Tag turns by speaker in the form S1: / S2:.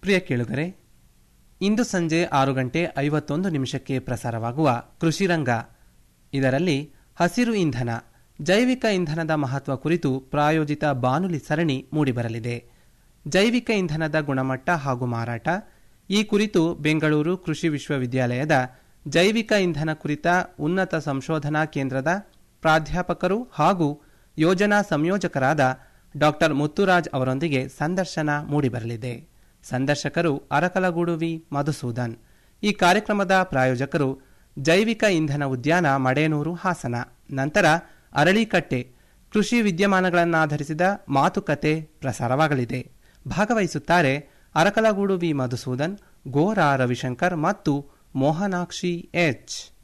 S1: ಪ್ರಿಯ ಕೇಳುಗರೆ ಇಂದು ಸಂಜೆ ಆರು ಗಂಟೆ ಐವತ್ತೊಂದು ನಿಮಿಷಕ್ಕೆ ಪ್ರಸಾರವಾಗುವ ಕೃಷಿರಂಗ ಇದರಲ್ಲಿ ಹಸಿರು ಇಂಧನ ಜೈವಿಕ ಇಂಧನದ ಮಹತ್ವ ಕುರಿತು ಪ್ರಾಯೋಜಿತ ಬಾನುಲಿ ಸರಣಿ ಮೂಡಿಬರಲಿದೆ ಜೈವಿಕ ಇಂಧನದ ಗುಣಮಟ್ಟ ಹಾಗೂ ಮಾರಾಟ ಈ ಕುರಿತು ಬೆಂಗಳೂರು ಕೃಷಿ ವಿಶ್ವವಿದ್ಯಾಲಯದ ಜೈವಿಕ ಇಂಧನ ಕುರಿತ ಉನ್ನತ ಸಂಶೋಧನಾ ಕೇಂದ್ರದ ಪ್ರಾಧ್ಯಾಪಕರು ಹಾಗೂ ಯೋಜನಾ ಸಂಯೋಜಕರಾದ ಡಾಕ್ಟರ್ ಮುತ್ತುರಾಜ್ ಅವರೊಂದಿಗೆ ಸಂದರ್ಶನ ಮೂಡಿಬರಲಿದೆ ಸಂದರ್ಶಕರು ಅರಕಲಗೂಡು ವಿ ಮಧುಸೂದನ್ ಈ ಕಾರ್ಯಕ್ರಮದ ಪ್ರಾಯೋಜಕರು ಜೈವಿಕ ಇಂಧನ ಉದ್ಯಾನ ಮಡೇನೂರು ಹಾಸನ ನಂತರ ಅರಳಿಕಟ್ಟೆ ಕೃಷಿ ವಿದ್ಯಮಾನಗಳನ್ನಾಧರಿಸಿದ ಮಾತುಕತೆ ಪ್ರಸಾರವಾಗಲಿದೆ ಭಾಗವಹಿಸುತ್ತಾರೆ ಅರಕಲಗೂಡು ವಿ ಮಧುಸೂದನ್ ಗೋರಾ ರವಿಶಂಕರ್ ಮತ್ತು ಮೋಹನಾಕ್ಷಿ ಎಚ್